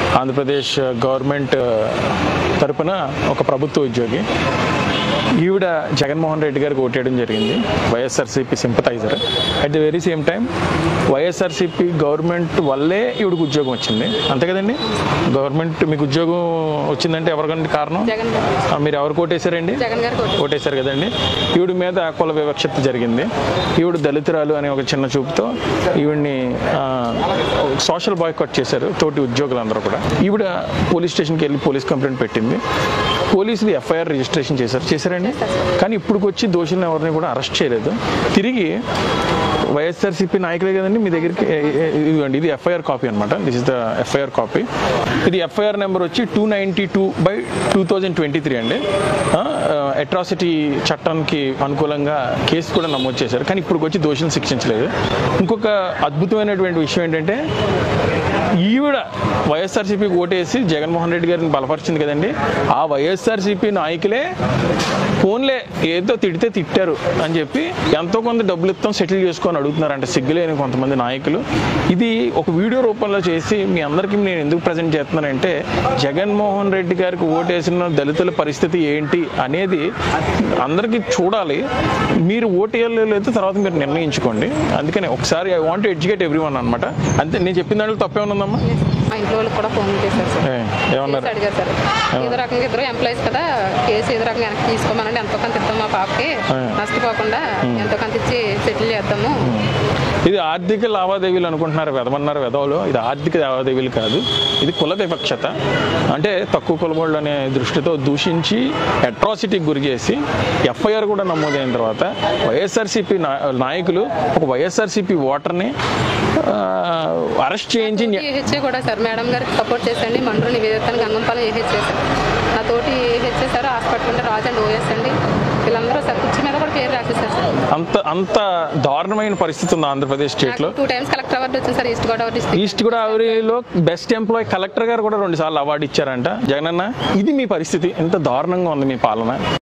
Andhra Pradesh government తరపున ఒక ప్రభుత్వ ఉద్యోగి ఈవిడ జగన్మోహన్ రెడ్డి గారికి ఓటేయడం జరిగింది YSRCP sympathizer at the very same time YSRCP government వల్లే ఈవిడికి ఉద్యోగం వచ్చింది అంతే కదండి గవర్నమెంట్ మీకు ఉద్యోగం వచ్చిందంటే ఎవరికంటే కారణం జగన్ గారు ఆ, మీరు ఎవరికి ఓటేశారండి జగన్ గారికి ఓటు ఓటేశారు కదండి ఈవిడ మీద కుల వివక్షత జరిగింది ఈవిడ దళితురాలు అనే ఒక చిన్న చూపుతో ఈవిడ్ని సోషల్ బాయ్కాట్ చేశారు తోటి ఉద్యోగులందరూ కూడా ఈవిడ పోలీస్ స్టేషన్కి వెళ్ళి పోలీస్ కంప్లైంట్ పెట్టింది పోలీసులు ఎఫ్ఐఆర్ రిజిస్ట్రేషన్ చేశారు చేశారండి కానీ ఇప్పుడు వచ్చి దోషులను ఎవరిని కూడా అరెస్ట్ చేయలేదు తిరిగి వైఎస్ఆర్సీపీ నాయకులే కదండి మీ దగ్గరికి ఏ- ఏ- ఇదిగోండి ఇది ఎఫ్ఐఆర్ కాపీ అనమాట this is the FIR copy ఇది ఎఫ్ఐఆర్ నెంబర్ వచ్చి two ninety two by two thousand twenty three అండి అట్రాసిటీ చట్టానికి అనుకూలంగా కేసు కూడా నమోదు చేశారు కానీ ఇప్పుడు వచ్చి దోషులను శిక్షించలేదు ఇంకొక అద్భుతమైనటువంటి విషయం ఏంటంటే ఈవిడ వైఎస్ఆర్సీపీకి ఓటేసి జగన్మోహన్ రెడ్డి గారిని బలపరిచింది కదండి ఆ వైఎస్ఆర్సీపీ నాయకులే ఫోన్లే ఏదో తిడితే తిట్టారు అని చెప్పి ఎంతో కొంత డబ్బులు ఇస్తాం సెటిల్ చేసుకొని అడుగుతున్నారంట సిగ్గులేని కొంతమంది నాయకులు ఇది ఒక వీడియో రూపంలో చేసి మీ అందరికీ నేను ఎందుకు ప్రజెంట్ చేస్తున్నానంటే జగన్మోహన్ రెడ్డి గారికి ఓటేసిన దళితుల పరిస్థితి ఏంటి అనేది అందరికీ చూడాలి మీరు ఓటేయాలో లేదో తర్వాత మీరు నిర్ణయించుకోండి అందుకని ఒకసారి I want educate everyone అనమాట అంతే నేను చెప్పిన దాంట్లో తప్పేమన్నా ఉందమ్మా మా ఇంట్లో వాళ్ళకి కూడా ఫోన్ చేశారు సార్ ఏ, ఏమన్నారు కేసు అడిగారు సార్ ఏదో రకంగా ఇద్దరు ఎంప్లాయీస్ కదా కేసు ఏదో రకంగా వెనక్కి తీసుకోమనండి ఎంతో కొంత ఇద్దాం మా పాపకి నష్టపోకుండా ఎంతో కొంత ఇచ్చి సెటిల్ చేద్దాము ఇది ఆర్థిక లావాదేవీలు అనుకుంటున్నారు వెదమన్నారు వెదవలు ఇది ఆర్థిక లావాదేవీలు కాదు ఇది కుల వివక్షత అంటే తక్కువ కులబోళ్ళు అనే దృష్టితో దూషించి అట్రాసిటీకి గురి చేసి ఎఫ్ఐఆర్ కూడా నమోదైన తర్వాత వైఎస్ఆర్సీపీ నాయకులు ఒక వైఎస్ఆర్సీపీ ఓటర్ని అరెస్ట్ చేయించి న్యా- ఏహెచ్ఏ కూడా సార్ మేడం గారికి సపోర్ట్ చేసండి మండ్రు నివేదితను గంగంపాలెం ఏహెచ్ఏ సార్ నా తోటి ఏహెచ్ఏ సార్ హాస్పిటల్ ఉంటే రాజు అండ్ ఓఎస్ అండి వీళ్ళందరూ సార్ కుర్చీ మీద కూడా పేరు రాసేసారు సార్ అంత అంత దారుణమైన పరిస్థితి ఉంది ఆంధ్రప్రదేశ్ స్టేట్లో టూ టైమ్స్ కలెక్టర్ అవార్డు వచ్చింది sir east Godavari district east గోదావరిలో బెస్ట్ ఎంప్లాయ్ కలెక్టర్ గారు కూడా రెండు సార్లు అవార్డు ఇచ్చారంట జగనన్న ఇది మీ పరిస్థితి ఎంత దారుణంగా ఉంది మీ పాలన